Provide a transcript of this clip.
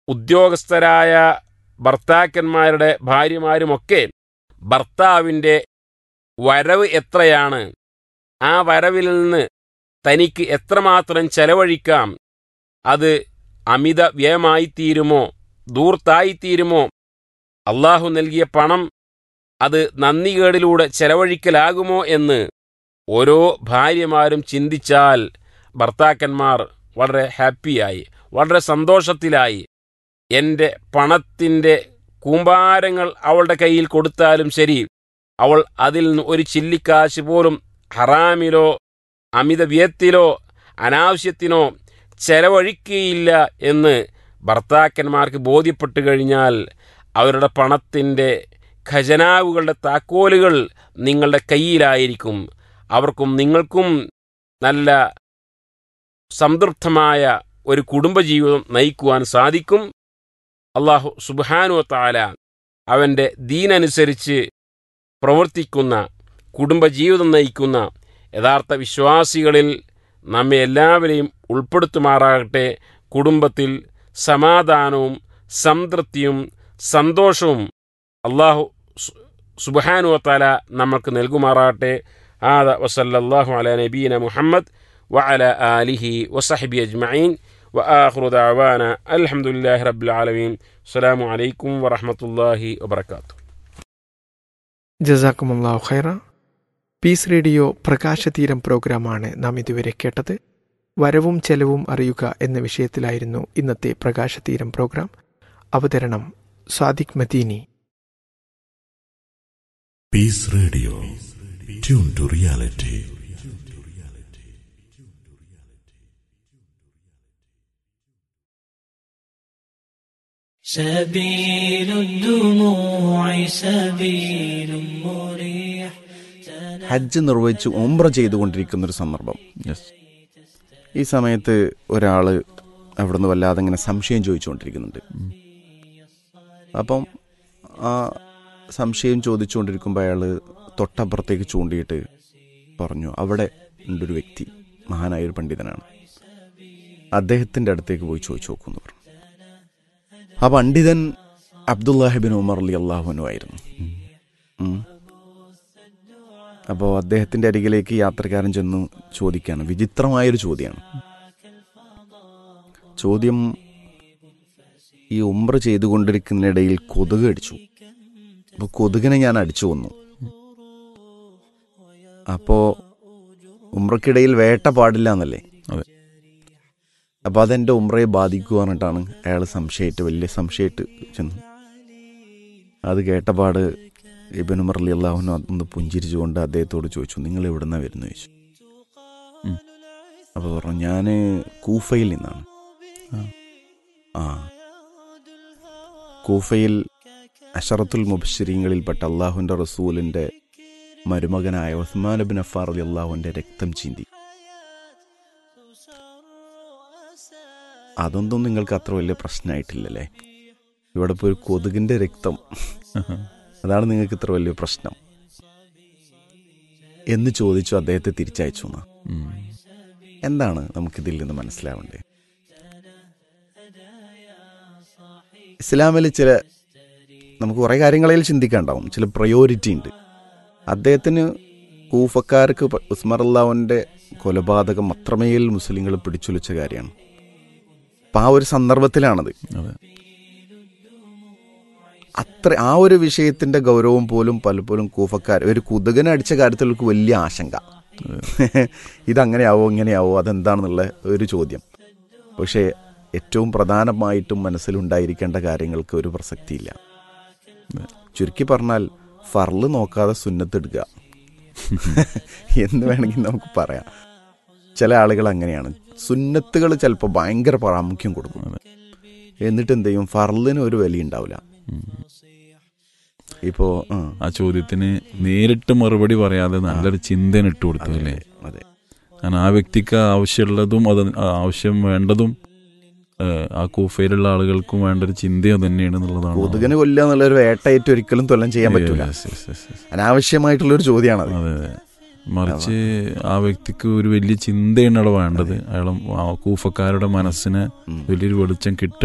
ഉദ്യോഗസ്ഥരായ ഭർത്താക്കന്മാരുടെ ഭാര്യമാരുമൊക്കെ ഭർത്താവിൻ്റെ വരവ് എത്രയാണ് ആ വരവിൽ നിന്ന് തനിക്ക് എത്രമാത്രം ചെലവഴിക്കാം അത് അമിത വ്യയമായിത്തീരുമോ ദൂർത്തായിത്തീരുമോ അള്ളാഹു നൽകിയ പണം അത് നന്ദികേടിലൂടെ ചെലവഴിക്കലാകുമോ എന്ന് ഓരോ ഭാര്യമാരും ചിന്തിച്ചാൽ ഭർത്താക്കന്മാർ വളരെ ഹാപ്പിയായി വളരെ സന്തോഷത്തിലായി എൻ്റെ പണത്തിൻ്റെ കൂമ്പാരങ്ങൾ അവളുടെ കയ്യിൽ കൊടുത്താലും ശരി അവൾ അതിൽ നിന്ന് ഒരു ചില്ലിക്കാശ് പോലും ഹറാമിലോ അമിത വ്യയത്തിലോ അനാവശ്യത്തിനോ ചെലവഴിക്കുകയില്ല എന്ന് ഭർത്താക്കന്മാർക്ക് ബോധ്യപ്പെട്ടു കഴിഞ്ഞാൽ അവരുടെ പണത്തിൻ്റെ ഖജനാവുകളുടെ താക്കോലുകൾ നിങ്ങളുടെ കയ്യിലായിരിക്കും അവർക്കും നിങ്ങൾക്കും നല്ല സംതൃപ്തമായ ഒരു കുടുംബജീവിതം നയിക്കുവാൻ സാധിക്കും അള്ളാഹു സുബാനു താല അവൻ്റെ ദീനനുസരിച്ച് പ്രവർത്തിക്കുന്ന കുടുംബജീവിതം നയിക്കുന്ന യഥാർത്ഥ വിശ്വാസികളിൽ നമ്മെ എല്ലാവരെയും ഉൾപ്പെടുത്തുമാറാകട്ടെ കുടുംബത്തിൽ സമാധാനവും സംതൃപ്തിയും സന്തോഷവും അള്ളാഹു സുബാനു താല നമ്മൾക്ക് നൽകുമാറാകട്ടെ ആദ വസല്ലാഹു അല നബീന മുഹമ്മദ് وعلى آله وصحبه أجمعين وآخر دعوانا الحمد لله رب العالمين السلام عليكم ورحمة الله وبركاته ജസാക്കുമുല്ലാഹു ഖൈറ പീസ് റേഡിയോ പ്രകാശതീരം പ്രോഗ്രാമാണ് നാം ഇതുവരെ കേട്ടത് വരവും ചെലവും അറിയുക എന്ന വിഷയത്തിലായിരുന്നു ഇന്നത്തെ പ്രകാശതീരം പ്രോഗ്രാം അവതരണം Sadiq Madeeni Peace Radio. Tune to reality. سبيل الدموع سبيل مريح ഹജ്ജ് നിർവഹിച്ച് ഉംറ ചെയ്തുകൊണ്ടിരിക്കുന്ന ഒരു സന്ദർഭം ഈ സമയത്ത് ഒരാൾ അവിടുന്ന് വല്ലാതെ ഇങ്ങനെ സംശയം ചോദിച്ചുകൊണ്ടിരിക്കുന്നുണ്ട് അപ്പം ആ സംശയം ചോദിച്ചുകൊണ്ടിരിക്കുമ്പോൾ അയാൾ തൊട്ടപ്പുറത്തേക്ക് ചൂണ്ടിയിട്ട് പറഞ്ഞു അവിടെ ഉണ്ടൊരു വ്യക്തി മഹാനായ ഒരു പണ്ഡിതനാണ് അദ്ദേഹത്തിൻ്റെ അടുത്തേക്ക് പോയി ചോദിച്ചു നോക്കുമെന്ന് പറഞ്ഞു ആ പണ്ഡിതൻ അബ്ദുല്ലാഹിബിൻ ഉമർ അലി അള്ളാഹുനു ആയിരുന്നു ഉം. അപ്പോൾ അദ്ദേഹത്തിൻ്റെ അരികിലേക്ക് യാത്രക്കാരൻ ചെന്ന് ചോദിക്കുകയാണ് വിചിത്രമായൊരു ചോദ്യമാണ് ചോദ്യം ഈ ഉംറ ചെയ്തുകൊണ്ടിരിക്കുന്നതിനിടയിൽ കൊതുക് അടിച്ചു അപ്പോൾ കൊതുകിനെ ഞാൻ അടിച്ചു കൊന്നു അപ്പോൾ ഉംറക്കിടയിൽ വേട്ട പാടില്ല എന്നല്ലേ അതെ. അപ്പോൾ അതെൻ്റെ ഉംറയെ ബാധിക്കുക എന്നിട്ടാണ് അയാൾ സംശയമായിട്ട് വലിയ സംശയമായിട്ട് ചെന്നു അത് കേട്ടപാട് ഇബൻ ഉമർ അലി അള്ളാഹുനു ഒന്ന് പുഞ്ചിരിച്ചുകൊണ്ട് അദ്ദേഹത്തോട് ചോദിച്ചു നിങ്ങൾ എവിടുന്നാ വരുന്നു ചോദിച്ചു ഉം. അപ്പോൾ പറഞ്ഞു ഞാൻ കൂഫയിൽ നിന്നാണ് ആ കൂഫയിൽ അഷറത്തുൽ മുബശ്ശരീങ്ങളിൽപ്പെട്ട അള്ളാഹുവിൻ്റെ റസൂലിൻ്റെ മരുമകനായ ഉസ്മാൻ ബിൻ അഫാർ അലി അള്ളാഹുവിൻ്റെ രക്തം ചീന്തി അതൊന്നും നിങ്ങൾക്ക് അത്ര വലിയ പ്രശ്നമായിട്ടില്ലല്ലേ ഇവിടെ ഇപ്പോൾ ഒരു കൊതുകിൻ്റെ രക്തം അതാണ് നിങ്ങൾക്ക് ഇത്ര വലിയ പ്രശ്നം എന്ന് ചോദിച്ചു അദ്ദേഹത്തെ തിരിച്ചയച്ചു എന്നാ ഉം. എന്താണ് നമുക്കിതിൽ നിന്ന് മനസ്സിലാവേണ്ടത് ഇസ്ലാമിൽ ചില നമുക്ക് കുറേ കാര്യങ്ങളിൽ ചിന്തിക്കാണ്ടാവും ചില പ്രയോറിറ്റി ഉണ്ട് അദ്ദേഹത്തിന് കൂഫക്കാർക്ക് പ- ഉസ്മർ അള്ളാഹുവിൻ്റെ കൊലപാതകം അത്രമേൽ മുസ്ലിങ്ങൾ പിടിച്ചുലച്ച കാര്യമാണ് അപ്പം ആ ഒരു സന്ദർഭത്തിലാണത് അതെ അത്ര ആ ഒരു വിഷയത്തിന്റെ ഗൗരവം പോലും പലപ്പോഴും കൂഫക്കാർ ഒരു കുതുകനെ അടിച്ച കാര്യത്തിൽ അവർക്ക് വലിയ ആശങ്ക ഇതങ്ങനെയാവോ ഇങ്ങനെയാവോ അതെന്താണെന്നുള്ള ഒരു ചോദ്യം പക്ഷേ ഏറ്റവും പ്രധാനമായിട്ടും മനസ്സിലുണ്ടായിരിക്കേണ്ട കാര്യങ്ങൾക്ക് ഒരു പ്രസക്തിയില്ല ചുരുക്കി പറഞ്ഞാൽ ഫർള് നോക്കാതെ സുന്നത്തെടുക്കുക എന്ന് വേണമെങ്കിൽ നമുക്ക് പറയാം ചില ആളുകൾ അങ്ങനെയാണ് സുന്നത്തുകൾ ചിലപ്പോൾ ഭയങ്കര പ്രാമുഖ്യം കൊടുക്കും എന്നിട്ട് എന്ത് ചെയ്യും ഫർളിന് ഒരു വില ഉണ്ടാവില്ല ഇപ്പോ ആ, ആ ചോദ്യത്തിന് നേരിട്ട് മറുപടി പറയാതെ നല്ലൊരു ചിന്തന ഇട്ട് കൊടുത്തു അല്ലേ അതെ കാരണം ആ വ്യക്തിക്ക് ആവശ്യമുള്ളതും അത് ആവശ്യം വേണ്ടതും ഏഹ്, ആ കൂഫയിലുള്ള ആളുകൾക്കും വേണ്ട ഒരു ചിന്തയും തന്നെയാണ് എന്നുള്ളതാണ് കൊതുകിനെ കൊല്ലുക എന്നുള്ള ഒരു വേട്ടയായിട്ട് ഒരിക്കലും തൊല്ലം ചെയ്യാൻ പറ്റൂല Yes, yes, yes, yes. അനാവശ്യമായിട്ടുള്ള ഒരു ചോദ്യമാണത് അതെ അതെ മറിച്ച് ആ വ്യക്തിക്ക് ഒരു വലിയ ചിന്തയാണ് അവിടെ വേണ്ടത് അയാൾ ആ കൂഫക്കാരുടെ മനസ്സിന് ഉം. വലിയൊരു വെളിച്ചം കിട്ട